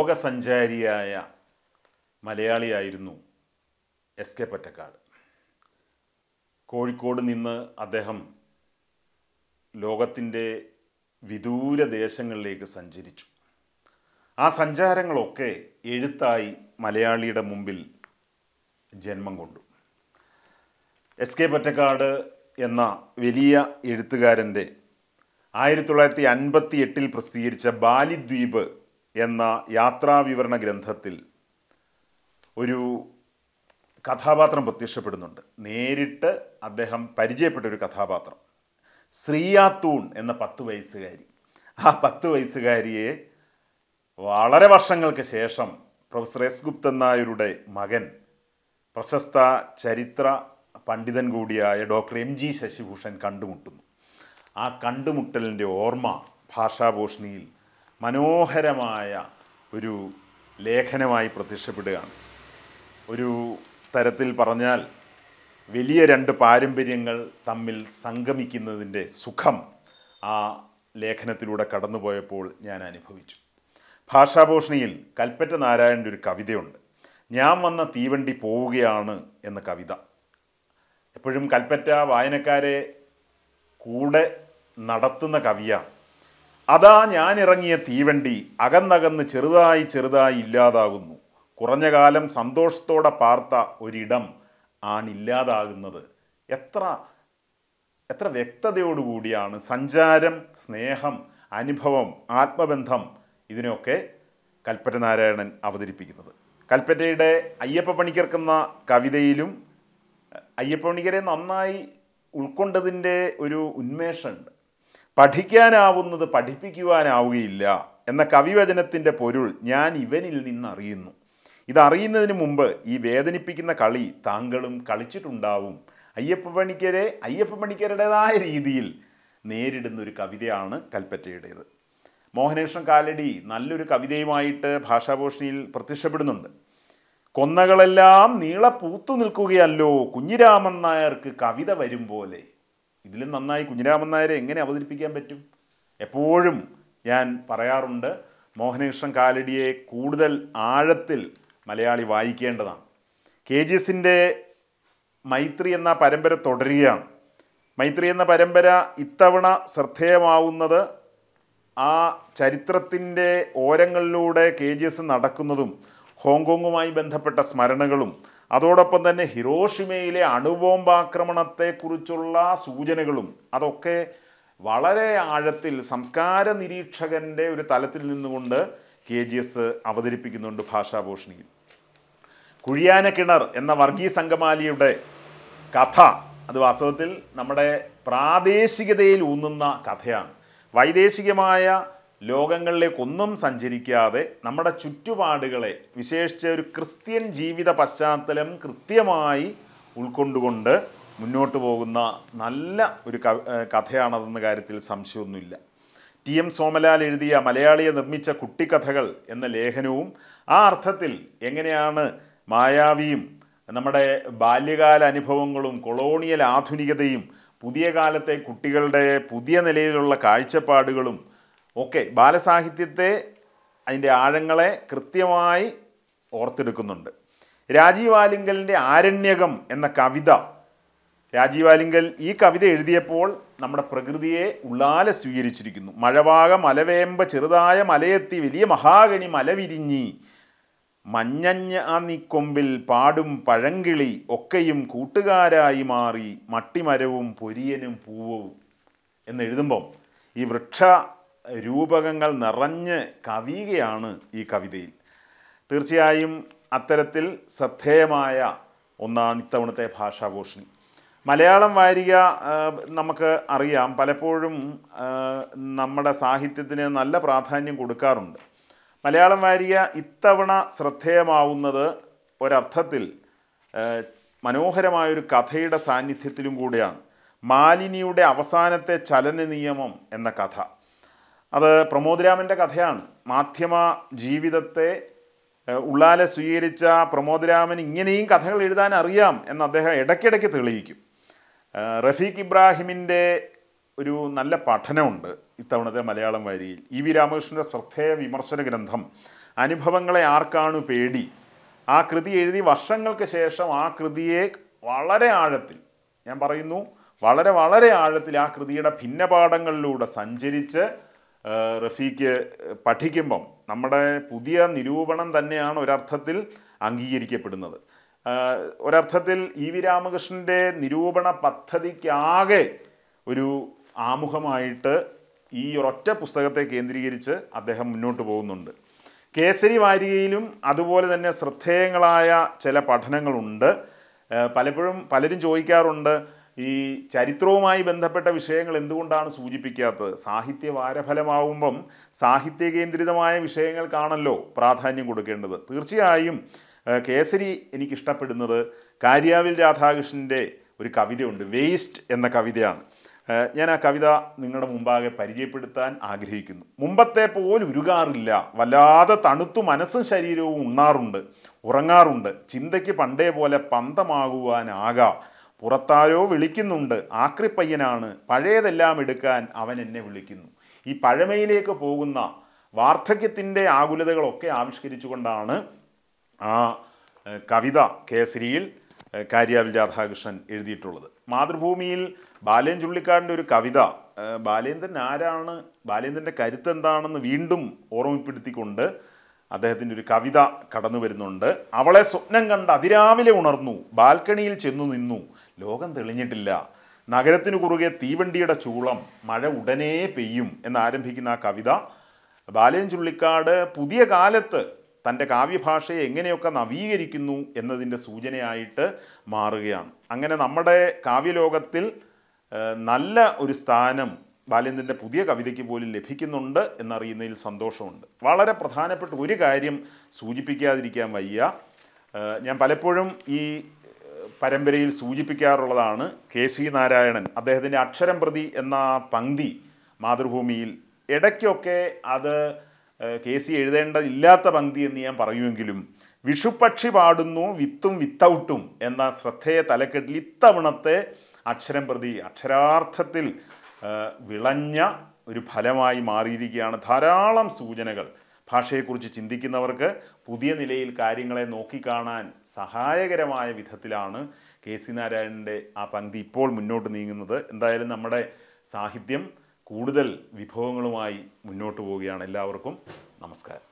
ലോകസഞ്ചാരിയായ മലയാളിയായിരുന്നു S K Pottekkatt Kozhikode നിന്ന് അദ്ദേഹം ലോകത്തിൻ്റെ വിദൂര ദേശങ്ങളിലേക്ക് സഞ്ചരിച്ചു ആ സഞ്ചാരങ്ങളൊക്കെ എഴുത്തായി മലയാളിയുടെ മുമ്പിൽ ജന്മം കൊണ്ടു എസ് കെ പൊറ്റക്കാട് എന്ന വലിയ എഴുത്തുകാരൻ്റെ ആയിരത്തി തൊള്ളായിരത്തി അൻപത്തി എട്ടിൽ പ്രസിദ്ധീകരിച്ച ബാലിദ്വീപ് എന്ന യാത്രാവിവരണ ഗ്രന്ഥത്തിൽ ഒരു കഥാപാത്രം പ്രത്യക്ഷപ്പെടുന്നുണ്ട് നേരിട്ട് അദ്ദേഹം പരിചയപ്പെട്ട ഒരു കഥാപാത്രം ശ്രീയാത്തൂൺ എന്ന പത്ത് വയസ്സുകാരി ആ പത്ത് വയസ്സുകാരിയെ വളരെ വർഷങ്ങൾക്ക് ശേഷം പ്രൊഫസർ എസ് ഗുപ്തൻ നായരുടെ മകൻ പ്രശസ്ത ചരിത്ര പണ്ഡിതൻ കൂടിയായ ഡോക്ടർ എം ജി ശശിഭൂഷൺ കണ്ടുമുട്ടുന്നു ആ കണ്ടുമുട്ടലിൻ്റെ ഓർമ്മ ഭാഷാഭൂഷണിയിൽ മനോഹരമായ ഒരു ലേഖനമായി പ്രത്യക്ഷപ്പെടുകയാണ് ഒരു തരത്തിൽ പറഞ്ഞാൽ വലിയ രണ്ട് പാരമ്പര്യങ്ങൾ തമ്മിൽ സംഗമിക്കുന്നതിൻ്റെ സുഖം ആ ലേഖനത്തിലൂടെ കടന്നുപോയപ്പോൾ ഞാൻ അനുഭവിച്ചു ഭാഷാഭൂഷണിയിൽ കൽപ്പറ്റ നാരായണൻ്റെ ഒരു കവിതയുണ്ട് ഞാൻ വന്ന തീവണ്ടി പോവുകയാണ് എന്ന കവിത എപ്പോഴും കൽപ്പറ്റ വായനക്കാരെ കൂടെ നടത്തുന്ന കവിയാണ് അതാ ഞാൻ ഇറങ്ങിയ തീവണ്ടി അകന്നകന്ന് ചെറുതായി ചെറുതായി ഇല്ലാതാകുന്നു കുറഞ്ഞ കാലം സന്തോഷത്തോടെ പാർത്ത ഒരിടം ആണില്ലാതാകുന്നത് എത്ര എത്ര വ്യക്തതയോടുകൂടിയാണ് സഞ്ചാരം സ്നേഹം അനുഭവം ആത്മബന്ധം ഇതിനെയൊക്കെ കൽപ്പറ്റ നാരായണൻ അവതരിപ്പിക്കുന്നത് കൽപ്പറ്റയുടെ അയ്യപ്പ പണിക്കർക്കെന്ന കവിതയിലും അയ്യപ്പ പണിക്കരെ നന്നായി ഉൾക്കൊണ്ടതിൻ്റെ ഒരു ഉന്മേഷമുണ്ട് പഠിക്കാനാവുന്നത് പഠിപ്പിക്കുവാനാവുകയില്ല എന്ന കവിവചനത്തിൻ്റെ പൊരുൾ ഞാൻ ഇവനിൽ നിന്ന് അറിയുന്നു ഇതറിയുന്നതിന് മുമ്പ് ഈ വേദനിപ്പിക്കുന്ന കളി താങ്കളും കളിച്ചിട്ടുണ്ടാവും അയ്യപ്പ പണിക്കരെ അയ്യപ്പ പണിക്കരുടേതായ രീതിയിൽ നേരിടുന്ന ഒരു കവിതയാണ് കൽപ്പറ്റയുടേത് മോഹനകൃഷ്ണൻ കാലടി നല്ലൊരു കവിതയുമായിട്ട് ഭാഷാഭൂഷണിയിൽ പ്രത്യക്ഷപ്പെടുന്നുണ്ട് കൊന്നകളെല്ലാം നീളെ പൂത്തു നിൽക്കുകയല്ലോ കുഞ്ഞിരാമൻ നായർക്ക് കവിത വരും പോലെ ഇതിലും നന്നായി കുഞ്ഞിരാമൻ നായരെ എങ്ങനെ അവതരിപ്പിക്കാൻ പറ്റും എപ്പോഴും ഞാൻ പറയാറുണ്ട് മോഹനകൃഷ്ണൻ കാലടിയെ കൂടുതൽ ആഴത്തിൽ മലയാളി വായിക്കേണ്ടതാണ് കെ ജി എസിൻ്റെ മൈത്രി എന്ന പരമ്പര തുടരുകയാണ് മൈത്രി എന്ന പരമ്പര ഇത്തവണ ശ്രദ്ധേയമാവുന്നത് ആ ചരിത്രത്തിൻ്റെ ഓരങ്ങളിലൂടെ കെ ജി എസ് നടക്കുന്നതും ഹോങ്കോങ്ങുമായി ബന്ധപ്പെട്ട സ്മരണകളും അതോടൊപ്പം തന്നെ ഹിരോഷിമയിലെ അണുബോംബാക്രമണത്തെക്കുറിച്ചുള്ള സൂചനകളും അതൊക്കെ വളരെ ആഴത്തിൽ സംസ്കാര നിരീക്ഷകൻ്റെ ഒരു തലത്തിൽ നിന്നുകൊണ്ട് കെ ജി എസ് അവതരിപ്പിക്കുന്നുണ്ട് ഭാഷാഭൂഷണിയിൽ കുഴിയാന കിണർ എന്ന വർഗീസ് അങ്കമാലിയുടെ കഥ അത് വാസ്തവത്തിൽ നമ്മുടെ പ്രാദേശികതയിൽ ഊന്നുന്ന കഥയാണ് വൈദേശികമായ ലോകങ്ങളിലേക്കൊന്നും സഞ്ചരിക്കാതെ നമ്മുടെ ചുറ്റുപാടുകളെ വിശേഷിച്ച് ഒരു ക്രിസ്ത്യൻ ജീവിത പശ്ചാത്തലം കൃത്യമായി ഉൾക്കൊണ്ടുകൊണ്ട് മുന്നോട്ട് പോകുന്ന നല്ല ഒരു ക കഥയാണതെന്ന കാര്യത്തിൽ സംശയമൊന്നുമില്ല ടി എം സോമലാൽ എഴുതിയ മലയാളിയെ നിർമ്മിച്ച കുട്ടിക്കഥകൾ എന്ന ലേഖനവും ആ അർത്ഥത്തിൽ എങ്ങനെയാണ് മായാവിയും നമ്മുടെ ബാല്യകാല അനുഭവങ്ങളും കൊളോണിയൽ ആധുനികതയും പുതിയ കാലത്തെ കുട്ടികളുടെ പുതിയ നിലയിലുള്ള കാഴ്ചപ്പാടുകളും ഒക്കെ ബാലസാഹിത്യത്തെ അതിൻ്റെ ആഴങ്ങളെ കൃത്യമായി ഓർത്തെടുക്കുന്നുണ്ട് രാജീവ് ആലിങ്കലിൻ്റെ ആരണ്യകം എന്ന കവിത രാജീവ് ആലിങ്കൽ ഈ കവിത എഴുതിയപ്പോൾ നമ്മുടെ പ്രകൃതിയെ ഉള്ളാലെ സ്വീകരിച്ചിരിക്കുന്നു മഴവാക മലവേമ്പ ചെറുതായ മലയെത്തി വലിയ മഹാഗണി മലവിരിഞ്ഞി മഞ്ഞഞ്ഞ ആ നീക്കൊമ്പിൽ പാടും പഴങ്കിളി ഒക്കെയും കൂട്ടുകാരായി മാറി മട്ടിമരവും പൊരിയനും പൂവവും എന്നെഴുതുമ്പം ഈ വൃക്ഷ രൂപകങ്ങൾ നിറഞ്ഞ് കവിയുകയാണ് ഈ കവിതയിൽ തീർച്ചയായും അത്തരത്തിൽ ശ്രദ്ധേയമായ ഒന്നാണ് ഇത്തവണത്തെ ഭാഷാഭൂഷണി മലയാളം വാരിക ആ, നമുക്ക് അറിയാം പലപ്പോഴും ആ, നമ്മുടെ സാഹിത്യത്തിന് നല്ല പ്രാധാന്യം കൊടുക്കാറുണ്ട് മലയാളം വാരിക ഇത്തവണ ശ്രദ്ധേയമാവുന്നത് ഒരർത്ഥത്തിൽ ആ, മനോഹരമായൊരു കഥയുടെ സാന്നിധ്യത്തിലും കൂടെയാണ് മാലിനിയുടെ അവസാനത്തെ ചലന നിയമം എന്ന കഥ അത് പ്രമോദ് രാമൻ്റെ കഥയാണ് മാധ്യമ ജീവിതത്തെ ഏഹ്, ഉള്ളാലെ സ്വീകരിച്ച പ്രമോദ് രാമൻ ഇങ്ങനെയും കഥകൾ എഴുതാൻ അറിയാം എന്ന് അദ്ദേഹം ഇടയ്ക്കിടയ്ക്ക് തെളിയിക്കും ഏഹ്, റഫീഖ് ഇബ്രാഹിമിൻ്റെ ഒരു നല്ല പഠനമുണ്ട് ഇത്തവണത്തെ മലയാളം വരിയിൽ ഇ വി രാമകൃഷ്ണൻ്റെ ശ്രദ്ധേയ വിമർശന ഗ്രന്ഥം അനുഭവങ്ങളെ ആർക്കാണു പേടി ആ കൃതി എഴുതി വർഷങ്ങൾക്ക് ശേഷം ആ കൃതിയെ വളരെ ആഴത്തിൽ ഞാൻ പറയുന്നു വളരെ വളരെ ആഴത്തിൽ ആ കൃതിയുടെ ഭിന്നപാഠങ്ങളിലൂടെ സഞ്ചരിച്ച് ആ, റഫീക്ക് പഠിക്കുമ്പം നമ്മുടെ പുതിയ നിരൂപണം തന്നെയാണ് ഒരർത്ഥത്തിൽ അംഗീകരിക്കപ്പെടുന്നത് ആ, ഒരർത്ഥത്തിൽ ഇ വി രാമകൃഷ്ണൻ്റെ നിരൂപണ പദ്ധതിക്കാകെ ഒരു ആമുഖമായിട്ട് ഈ ഒരൊറ്റ പുസ്തകത്തെ കേന്ദ്രീകരിച്ച് അദ്ദേഹം മുന്നോട്ട് പോകുന്നുണ്ട് കേസരി വാരികയിലും അതുപോലെ തന്നെ ശ്രദ്ധേയങ്ങളായ ചില പഠനങ്ങളുണ്ട് ഏഹ് പലപ്പോഴും പലരും ചോദിക്കാറുണ്ട് ഈ ചരിത്രവുമായി ബന്ധപ്പെട്ട വിഷയങ്ങൾ എന്തുകൊണ്ടാണ് സൂചിപ്പിക്കാത്തത് സാഹിത്യ വാരഫലമാവുമ്പം സാഹിത്യ കേന്ദ്രിതമായ വിഷയങ്ങൾക്കാണല്ലോ പ്രാധാന്യം കൊടുക്കേണ്ടത് തീർച്ചയായും ഏഹ് കേസരി എനിക്കിഷ്ടപ്പെടുന്നത് കാര്യാവിൽ രാധാകൃഷ്ണൻ്റെ ഒരു കവിതയുണ്ട് വേസ്റ്റ് എന്ന കവിതയാണ് ഏഹ് ഞാൻ ആ കവിത നിങ്ങളുടെ മുമ്പാകെ പരിചയപ്പെടുത്താൻ ആഗ്രഹിക്കുന്നു മുമ്പത്തെ പോലെ ഉരുകാറില്ല വല്ലാതെ തണുത്തു മനസ്സും ശരീരവും ഉണ്ണാറുണ്ട് ഉറങ്ങാറുണ്ട് ചിന്തയ്ക്ക് പണ്ടേ പോലെ പന്തമാകുവാനാകാം പുറത്താരോ വിളിക്കുന്നുണ്ട് ആക്രിപ്പയ്യനാണ് പഴയതെല്ലാം എടുക്കാൻ അവൻ എന്നെ വിളിക്കുന്നു ഈ പഴമയിലേക്ക് പോകുന്ന വാർദ്ധക്യത്തിൻ്റെ ആകുലതകളൊക്കെ ആവിഷ്കരിച്ചുകൊണ്ടാണ് ആ ഏഹ്, കവിത കേസരിയിൽ ഏഹ്, കാര്യാവിൽ രാധാകൃഷ്ണൻ എഴുതിയിട്ടുള്ളത് മാതൃഭൂമിയിൽ ബാലേൻ ചുള്ളിക്കാടിൻ്റെ ഒരു കവിത ഏഹ്, ബാലേന്ദ്രൻ ആരാണ് ബാലേന്ദ്രൻ്റെ കരുത്ത് എന്താണെന്ന് വീണ്ടും ഓർമ്മപ്പെടുത്തിക്കൊണ്ട് അദ്ദേഹത്തിൻ്റെ ഒരു കവിത കടന്നു വരുന്നുണ്ട് അവളെ സ്വപ്നം കണ്ട് അതിരാവിലെ ഉണർന്നു ബാൽക്കണിയിൽ ചെന്നു നിന്നു ലോകം തെളിഞ്ഞിട്ടില്ല നഗരത്തിനു കുറുകെ തീവണ്ടിയുടെ ചൂളം മഴ ഉടനെ പെയ്യും എന്നാരംഭിക്കുന്ന ആ കവിത ബാലയൻ ചുള്ളിക്കാട് പുതിയ കാലത്ത് തൻ്റെ കാവ്യഭാഷയെ എങ്ങനെയൊക്കെ നവീകരിക്കുന്നു എന്നതിൻ്റെ സൂചനയായിട്ട് മാറുകയാണ് അങ്ങനെ നമ്മുടെ കാവ്യലോകത്തിൽ ഏഹ്, നല്ല ഒരു സ്ഥാനം ബാലേന്ദ്രൻ്റെ പുതിയ കവിതയ്ക്ക് പോലും ലഭിക്കുന്നുണ്ട് എന്നറിയുന്നതിൽ സന്തോഷമുണ്ട് വളരെ പ്രധാനപ്പെട്ട ഒരു കാര്യം സൂചിപ്പിക്കാതിരിക്കാൻ വയ്യ ഏഹ്, ഞാൻ പലപ്പോഴും ഈ ഏഹ്, പരമ്പരയിൽ സൂചിപ്പിക്കാറുള്ളതാണ് കെ സി നാരായണൻ അദ്ദേഹത്തിൻ്റെ അക്ഷരം പ്രതി എന്ന പങ്ക്തി മാതൃഭൂമിയിൽ ഇടയ്ക്കൊക്കെ അത് ഏഹ്, കെ സി എഴുതേണ്ടതില്ലാത്ത പങ്ക്തി എന്ന് ഞാൻ പറയുമെങ്കിലും വിഷുപക്ഷി പാടുന്നു വിത്തും വിത്തൗട്ടും എന്ന ശ്രദ്ധേയ തലക്കെട്ടിൽ ഇത്തവണത്തെ അക്ഷരം പ്രതി അക്ഷരാർത്ഥത്തിൽ ഏഹ്, വിളഞ്ഞ ഒരു ഫലമായി മാറിയിരിക്കുകയാണ് ധാരാളം സൂചനകൾ ഭാഷയെക്കുറിച്ച് ചിന്തിക്കുന്നവർക്ക് പുതിയ നിലയിൽ കാര്യങ്ങളെ നോക്കിക്കാണാൻ സഹായകരമായ വിധത്തിലാണ് കെ സി നാരായണൻ്റെ ആ പങ്ക്തി ഇപ്പോൾ മുന്നോട്ട് നീങ്ങുന്നത് എന്തായാലും നമ്മുടെ സാഹിത്യം കൂടുതൽ വിഭവങ്ങളുമായി മുന്നോട്ട് പോവുകയാണ് എല്ലാവർക്കും നമസ്കാരം